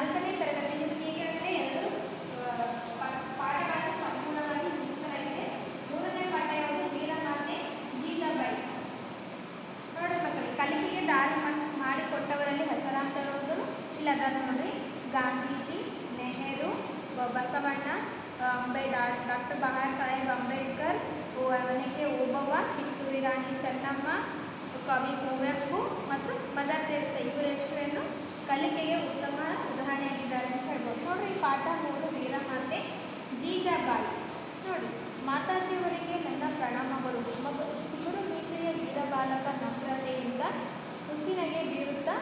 ನಾಲ್ಕನೇ ತರಗತಿ ನಿಮಗೆ ಈಗಾಗಲೇ ಎರಡು ಆ, ಪಾ- ಪಾಠಗಳನ್ನು ಸಂಪೂರ್ಣವಾಗಿ ಮುಗಿಸಲಾಗಿದೆ ಮೂರನೇ ಪಾಠ ಯಾವುದು ವೀರಮಾತೆ ಜೀಜಾಬಾಯಿ ನೋಡಿ ಮಕ್ಕಳು ಕಲಿಕೆಗೆ ದಾರಿ ಮಾ- ಮಾಡಿಕೊಟ್ಟವರಲ್ಲಿ ಹೆಸರಾಂತರವರು ಇಲ್ಲ ಅದನ್ನು ನೋಡ್ರಿ ಗಾಂಧೀಜಿ ನೆಹರು ಬ- ಬಸವಣ್ಣ ಆ, ಅಂಬೆ ಡಾಕ್ಟರ್ ಬಾಬಾ ಸಾಹೇಬ್ ಅಂಬೇಡ್ಕರ್ ಒನಕೆ ಓಬವ್ವ ಕಿತ್ತೂರಿ ರಾಣಿ ಚೆನ್ನಮ್ಮ ಕವಿ ಕುವೆಂಪು ಮತ್ತು ಮದರ್ ತೆರೆಸ ಇವರೆಷ್ಟನ್ನು ಕಲಿಕೆಗೆ ಉತ್ತಮ ಉದಾಹರಣೆಯಾಗಿದ್ದಾರೆ ಅಂತ ಹೇಳ್ಬೋದು ನೋಡ್ರಿ ಪಾಠ ಮೂರು ವೀರಮಾತೆ ಜೀಜಾಬಾಯಿ ನೋಡಿ ಮಾತಾಜಿಯವರಿಗೆ ನನ್ನ ಪ್ರಣಾಮಗಳು ಮಗು ಚಿಗುರು ಮೀಸೆಯ ವೀರಬಾಲಕ ನಮ್ರತೆಯಿಂದ ಹುಸಿನಗೆ ಬೀರುತ್ತಾ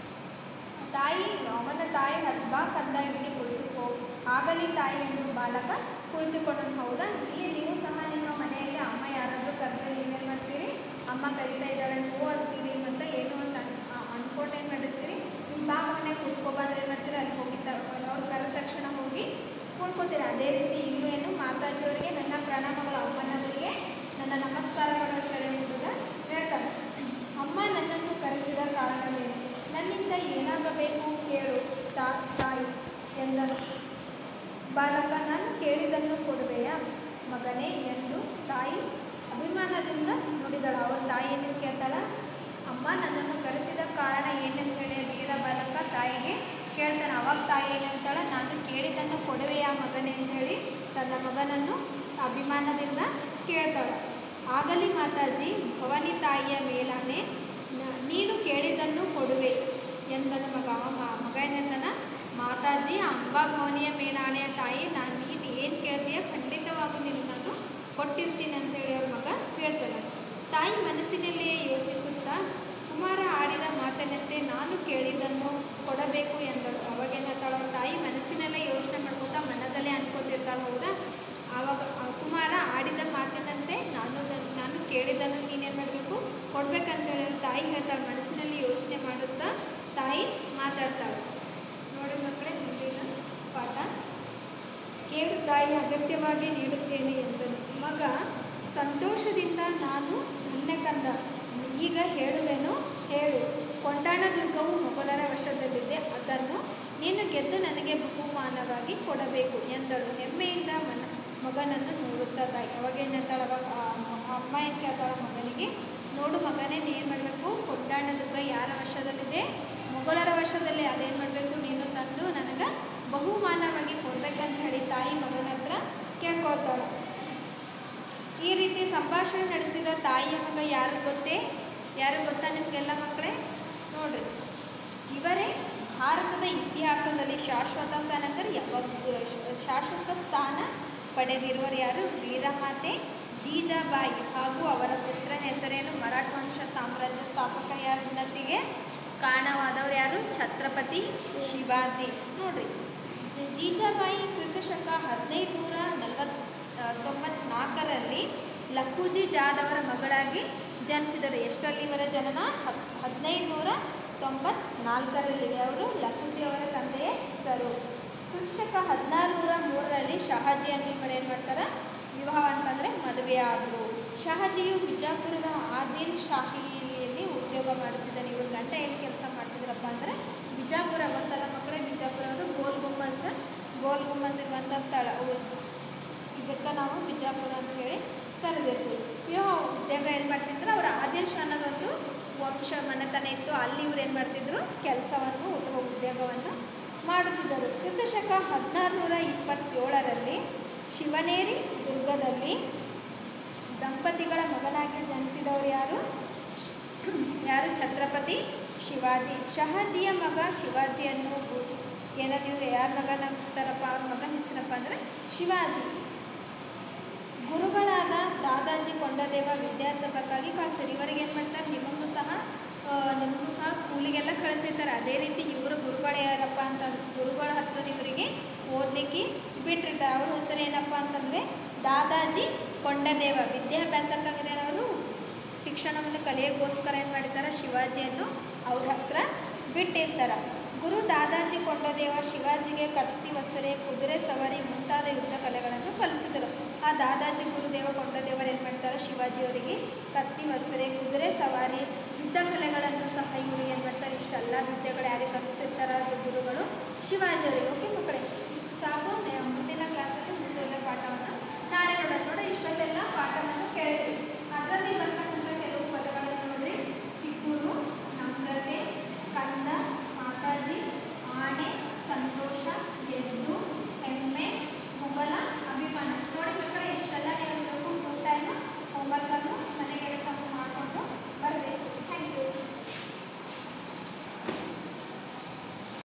ತಾಯಿ ಅವನ ತಾಯಿ ಹಬ್ಬ ಕಂದ ಇಲ್ಲಿಗೆ ಕುಳಿತುಕೋ ಆಗಲಿ ತಾಯಿ ಎಂದು ಬಾಲಕ ಕುಳಿತುಕೊಂಡನು ಹೌದಾ ಇಲ್ಲಿ ನೀವು ಸಹ ನಿಮ್ಮ ಮನೆಯಲ್ಲಿ ಅಮ್ಮ ಯಾರಾದರೂ ಕರೆದ್ರೆ ನೀವೇನು ಮಾಡ್ತೀರಿ ಅಮ್ಮ ಕರಿತಾ ಇದ್ದಾಳೆ ನೀವು ಅಂತೀರಿ ಮತ್ತು ಏನು ಅಂತ ಅನ್ ಅಂದ್ಕೊಂಡು ಏನು ಮಾಡಿರ್ತೀರಿ ನಿಮ್ಮ ಬಾ ಮನೆ ಕುತ್ಕೊಬಂದ್ರೆ ಏನು ಮಾಡ್ತೀರಿ ಅಲ್ಲಿ ಹೋಗಿ ತ ಅವ್ರು ಕರೆದ ತಕ್ಷಣ ಹೋಗಿ ಕುಳ್ಕೊತೀರಿ ಅದೇ ರೀತಿ ಇಲ್ಲೂ ಏನು ಮಾತಾಜಿಯವರಿಗೆ ನನ್ನ ಪ್ರಣಾಮಗಳು ಅಮ್ಮನವರಿಗೆ ನನ್ನ ನಮಸ್ಕಾರಗಳು ಅಂತ ಹೇಳಿ ಹುಡುಗ ಹೇಳ್ತಾರೆ ಅಮ್ಮ ನನ್ನನ್ನು ಕರೆಸಿದ ಕಾರಣವೇನು ನನ್ನಿಂದ ಏನಾಗಬೇಕು ಕೇಳು ತಾ ತಾಯಿ ಎಂದನು ಬಾಲಕ ನಾನು ಕೇಳಿದನ್ನು ಕೊಡುವೆಯಾ ಮಗನೇ ಎಂದು ತಾಯಿ ಅಭಿಮಾನದಿಂದ ನುಡಿದಳು ಅವರ ತಾಯಿ ಏನು ಕೇಳ್ತಾಳ ಅಮ್ಮ ನನ್ನನ್ನು ಕರೆಸಿದ ಕಾರಣ ಏನಂತ ಹೇಳಿ ವೀರ ಬಾಲಕ ತಾಯಿಗೆ ಕೇಳ್ತಾನೆ ಅವಾಗ ತಾಯಿ ಏನಂತಾಳ ನಾನು ಕೇಳಿದ್ದನ್ನು ಕೊಡುವೆಯಾ ಮಗನೇ ಅಂತೇಳಿ ತನ್ನ ಮಗನನ್ನು ಅಭಿಮಾನದಿಂದ ಕೇಳ್ತಾಳೆ ಆಗಲಿ ಮಾತಾಜಿ ಭವಾನಿ ತಾಯಿಯ ಮೇಲಾನೆ ನ- ನೀನು ಕೇಳಿದ್ದನ್ನು ಕೊಡುವೆ ಎಂದನ ಮಗ ಅವ ಮ- ಮಗ ಏನಂದನ ಮಾತಾಜಿ ಅಂಬಾ ಭವಾನಿಯ ಮೇಲಾಣೆಯ ತಾಯಿ ನಾನು ನೀನು ಏನು ಕೇಳ್ತೀಯ ಖಂಡಿತವಾಗೂ ನೀನು ನಾನು ಕೊಟ್ಟಿರ್ತೀನಿ ಅಂತೇಳಿ ಅವ್ರ ಮಗ ಹೇಳ್ತಾನೆ ತಾಯಿ ಮನಸ್ಸಿನಲ್ಲಿಯೇ ಯೋಚಿಸುತ್ತಾ ಕುಮಾರ ಆಡಿದ ಮಾತಿನಂತೆ ನಾನು ಕೇಳಿದ್ದನ್ನು ಕೊಡಬೇಕು ಎಂದಳು ಅವಾಗೇನತ್ತಾಳ ಅವ್ರ ತಾಯಿ ಮನಸ್ಸಿನಲ್ಲೇ ಯೋಚನೆ ಮಾಡ್ಕೋತಾ ಮನದಲ್ಲೇ ಅನ್ಕೋತಿರ್ತಾಳೆ ಹೌದಾ ಆವಾಗ ಆ ಕುಮಾರ ಆಡಿದ ಮಾತಿನಂತೆ ನಾನು ಅದನ್ನ- ನಾನು ಕೇಳಿದ್ದನ್ನು ನೀನೇನು ಮಾಡಬೇಕು ಕೊಡ್ಬೇಕಂತೇಳಿ ಅವ್ರ ತಾಯಿ ಹೇಳ್ತಾಳೆ ಮನಸ್ಸಿನಲ್ಲಿ ಯೋಚನೆ ಮಾಡುತ್ತಾ ತಾಯಿ ಮಾತಾಡ್ತಾಳೆ ನೋಡಿ ಮಕ್ಕಳೇ ಮುಂದಿನ ಪಾಠ ಕೇಳು ತಾಯಿ ಅಗತ್ಯವಾಗಿ ನೀಡುತ್ತೇನೆ ಎಂದನು ಮಗ ಸಂತೋಷದಿಂದ ನಾನು ನನ್ನ ಕಂದ ಈಗ ಹೇಳುವೆನು ಹೇಳು ಕೊಂಡಾಣ ದುರ್ಗವು ಮೊಘಲರ ವಶದಲ್ಲಿದೆ ಅದನ್ನು ನೀನು ಗೆದ್ದು ನನಗೆ ಬಹುಮಾನವಾಗಿ ಕೊಡಬೇಕು ಎಂದಳು ಹೆಮ್ಮೆಯಿಂದ ಮನ ಮಗನನ್ನು ನೋಡುತ್ತಾ ತಾಯಿ ಅವಾಗ ಏನಂತಾಳೆ ಅವಾಗ ಆ ಮ- ಆ ಅಮ್ಮ ಏನು ಕೇಳ್ತಾಳ ಮಗನಿಗೆ ನೋಡು ಮಗನೇ ನೀನು ಏನು ಮಾಡಬೇಕು ಕೊಂಡಾಣ ದುರ್ಗ ಯಾರ ವಶದಲ್ಲಿದೆ ಮೊಘಲರ ವಶದಲ್ಲಿ ಅದೇನು ಮಾಡಬೇಕು ನೀನು ತಂದು ನನಗೆ ಬಹುಮಾನವಾಗಿ ಕೊಡ್ಬೇಕಂತ ಹೇಳಿ ತಾಯಿ ಮಗನ ಹತ್ರ ಕೇಳ್ಕೊಳ್ತಾಳೆ ಈ ರೀತಿ ಸಂಭಾಷಣೆ ನಡೆಸಿದ ತಾಯಿಯ ಮಗ ಯಾರು ಗೊತ್ತೇ ಯಾರು ಗೊತ್ತಾ ನಿಮಗೆಲ್ಲ ಮಕ್ಕಳೇ ನೋಡ್ರಿ ಇವರೇ ಭಾರತದ ಇತಿಹಾಸದಲ್ಲಿ ಶಾಶ್ವತ ಸ್ಥಾನ ಅಂದರೆ ಯಾವಾಗ ಶಾಶ್ವತ ಸ್ಥಾನ ಪಡೆದಿರುವರು ಯಾರು ವೀರಮಾತೆ ಜೀಜಾಬಾಯಿ ಹಾಗೂ ಅವರ ಪುತ್ರನ ಹೆಸರೇನು ಮರಾಠ ವಂಶ ಸಾಮ್ರಾಜ್ಯ ಸ್ಥಾಪಕ ಯಾರು ಉನ್ನತಿಗೆ ಕಾರಣವಾದವರು ಯಾರು ಛತ್ರಪತಿ ಶಿವಾಜಿ ನೋಡ್ರಿ ಜ- ಜೀಜಾಬಾಯಿ ಕೃತಶಕ ಹದಿನೈದು ನೂರ ನಲವತ್ ತೊಂಬತ್ನಾಲ್ಕರಲ್ಲಿ ಲಕ್ಕುಜಿ ಜಾದವರ ಮಗಳಾಗಿ ಜನಿಸಿದರು ಎಷ್ಟರಲ್ಲಿ ಇವರ ಜನನ ಹದ್ ಹದಿನೈದು ನೂರ ತೊಂಬತ್ನಾಲ್ಕರಲ್ಲಿ ಅವರು ಲಕ್ಕುಜಿ ಅವರ ತಂದೆಯ ಹೆಸರು ಕೃತಶಕ ಹದಿನಾರು ನೂರ ಮೂರರಲ್ಲಿ ಶಹಾಜಿಯನ್ನು ಇವರು ಏನು ಮಾಡ್ತಾರೆ ವಿವಾಹ ಅಂತಂದರೆ ಮದುವೆ ಆದರು ಶಹಾಜಿಯು ಬಿಜಾಪುರದ ಆದಿಲ್ ಶಾಹಿಯಲ್ಲಿ ಉದ್ಯೋಗ ಮಾಡುತ್ತಿದ್ದಾನೆ ಇವ್ರ ಗಂಡ ಏನು ಕೆಲಸ ಮಾಡ್ತಿದ್ರಪ್ಪ ಅಂದರೆ ಬಿಜಾಪುರ ಗೊತ್ತಲ್ಲ ಮಕ್ಕಳೇ ಬಿಜಾಪುರ ಅದು ಗೋಲ್ ಗುಂಬಜ್ ಗೋಲ್ ಗುಂಬಜ್ ಇರುವಂಥ ಸ್ಥಳ ಅವು- ಇದಕ್ಕೆ ನಾವು ಬಿಜಾಪುರ ಅಂತ ಹೇಳಿ ಕರೆದಿರ್ತೀವಿ ವಿವಾಹ ಉದ್ಯೋಗ ಏನು ಮಾಡ್ತಿದ್ರು ಅವರ ಆದಿಲ್ ಶಾನದೊಂದು ವಂಶ ಮನೆತನ ಇತ್ತು ಅಲ್ಲಿ ಇವ್ರು ಏನು ಮಾಡ್ತಿದ್ರು ಕೆಲಸವನ್ನು ಅಥವಾ ಉದ್ಯೋಗವನ್ನು ಮಾಡುತ್ತಿದ್ದರು ಕೃತಶಕ ಹದಿನಾರು ನೂರ ಇಪ್ಪತ್ತೇಳರಲ್ಲಿ ಶಿವನೇರಿ ದುರ್ಗದಲ್ಲಿ ದಂಪತಿಗಳ ಮಗನಾಗಿ ಜನಿಸಿದವರು ಯಾರು ಶ್- ಯಾರು ಛತ್ರಪತಿ ಶಿವಾಜಿ ಶಹಾಜಿಯ ಮಗ ಶಿವಾಜಿಯನ್ನು ಗು- ಏನದು ಇವ್ರು ಯಾರ ಮಗನಾಗ್ತಾರಪ್ಪ ಅವ್ರ ಮಗನ ಹೆಸರಪ್ಪ ಅಂದರೆ ಶಿವಾಜಿ ಗುರುಗಳಾದ ದಾದಾಜಿ ಕೊಂಡದೇವ ವಿದ್ಯಾಸಭಕ್ಕಾಗಿ ಕಳಿಸಿರಿ ಇವರಿಗೆ ಏನು ಮಾಡ್ತಾರೆ ನಿಮಗೂ ಸಹ ಆ, ನಿಮಗೂ ಸಹ ಸ್ಕೂಲಿಗೆಲ್ಲ ಕಳಿಸಿರ್ತಾರೆ ಅದೇ ರೀತಿ ಇವರು ಗುರುಗಳು ಯಾರಪ್ಪ ಅಂತ ಗುರುಗಳ ಹತ್ರ ಇವರಿಗೆ ಓದಲಿಕ್ಕೆ ಬಿಟ್ಟಿರ್ತಾರೆ ಅವ್ರ ಹೆಸರು ಏನಪ್ಪ ಅಂತಂದರೆ ದಾದಾಜಿ ಕೊಂಡದೇವ ವಿದ್ಯಾಭ್ಯಾಸಕ್ಕಾಗಿ ಅವರು ಶಿಕ್ಷಣವನ್ನು ಕಲಿಯೋಕ್ಕೋಸ್ಕರ ಏನು ಮಾಡಿರ್ತಾರೆ ಶಿವಾಜಿಯನ್ನು ಅವ್ರ ಹತ್ರ ಬಿಟ್ಟಿರ್ತಾರೆ ಗುರು ದಾದಾಜಿ ಕೊಂಡದೇವ ಶಿವಾಜಿಗೆ ಕತ್ತಿ ವಸರೆ ಕುದುರೆ ಸವಾರಿ ಮುಂತಾದ ಯುದ್ಧ ಕಲೆಗಳನ್ನು ಕಲಿಸಿದರು ಆ ದಾದಾಜಿ ಗುರುದೇವ ಕೊಂಡದೇವರು ಏನು ಮಾಡ್ತಾರೆ ಶಿವಾಜಿಯವರಿಗೆ ಕತ್ತಿ ವಸರೆ ಕುದುರೆ ಸವಾರಿ ಯುದ್ಧ ಕಲೆಗಳನ್ನು ಸಹ ಇವರಿಗೆ ಏನು ಮಾಡ್ತಾರೆ ಇಷ್ಟೆಲ್ಲ ವಿದ್ಯೆಗಳು ಯಾರಿಗೆ ಕಲಿಸ್ತಿರ್ತಾರೆ ಅದು ಗುರುಗಳು ಶಿವಾಜಿ ಅವರಿಗೆ ಓಕೆ